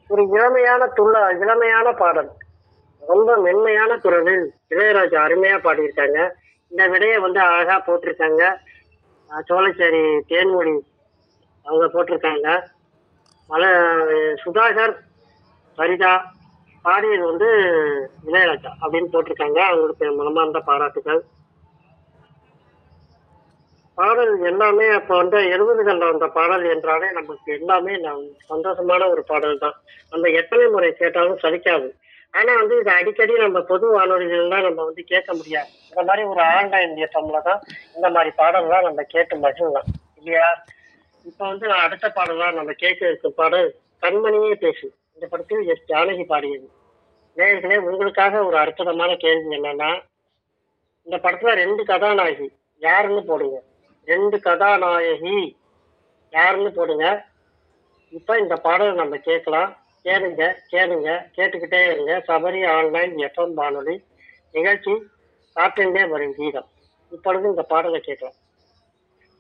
ஒரு இளமையான துள்ள இளமையான பாடல் ரொம்ப மென்மையான குரலில் இளையராஜா அருமையா பாடியிருக்காங்க இந்த விடையை வந்து அழகா போட்டிருக்காங்க அஹ் சோலைச்சேரி தேன்மொழி அவங்க போட்டிருக்காங்க மல சுதாகர் சரிதா பாடியது வந்து இளையராஜா அப்படின்னு போட்டிருக்காங்க அவங்களுக்கு என் மனமார்ந்த பாராட்டுகள் பாடல் எல்லாமே அப்போ வந்து எழுபதுகளில் வந்த பாடல் என்றாலே நமக்கு எல்லாமே நம் சந்தோஷமான ஒரு பாடல் தான் நம்ம எத்தனை முறை கேட்டாலும் சலிக்காது ஆனா வந்து இது அடிக்கடி நம்ம பொது வானொலிகள்லாம் நம்ம வந்து கேட்க முடியாது இந்த மாதிரி ஒரு ஆன்லைன் இயக்கம்ல தான் இந்த மாதிரி பாடல்லாம் நம்ம கேட்டு மகிழலாம் இல்லையா இப்போ வந்து நான் அடுத்த பாடலாம் நம்ம கேட்க இருக்கும் பாடல் கண்மணியே பேசு இந்த படத்தில் எஸ் ஜானகி பாடியது நேயர்களே உங்களுக்காக ஒரு அற்புதமான கேள்வி என்னன்னா இந்த படத்துல ரெண்டு கதாநாயகி யாருன்னு போடுங்க ரெண்டு கதாநாயகி யாருன்னு போடுங்க இப்ப இந்த பாடலை நம்ம கேட்கலாம் கேளுங்க கேளுங்க கேட்டுக்கிட்டே இருங்க சபரி ஆன்லைன் எஃப்எம் வானொலி நிகழ்ச்சி காற்றிலே வரும் கீதம் இப்பொழுது இந்த பாடலை கேட்கலாம்